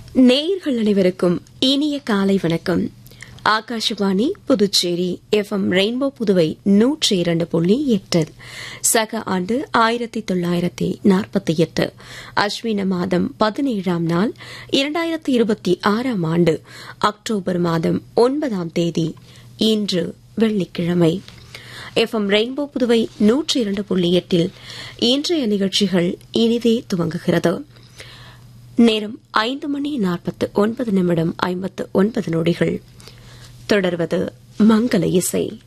நேயர்கள் அனைவருக்கும் இனிய காலை வணக்கம் Akashvani Puducherry F M rainbow Puduvai நூற்றி இரண்டு புள்ளி எட்டு சக ஆண்டு ஆயிரத்தி தொள்ளாயிரத்தி நாற்பத்தி எட்டு அஸ்வின மாதம் பதினேழாம் நாள் இரண்டாயிரத்தி இருபத்தி ஆறாம் ஆண்டு அக்டோபர் மாதம் ஒன்பதாம் தேதி இன்று வெள்ளிக்கிழமை எஃப் எம் ரெயின்போ புதுவை நூற்றி இரண்டு புள்ளி எட்டில் இன்றைய நிகழ்ச்சிகள் இனிதே துவங்குகிறது நேரம் ஐந்து மணி நாற்பத்து ஒன்பது நிமிடம் ஐம்பத்து ஒன்பது நொடிகள் தொடர்வது மங்கள இசை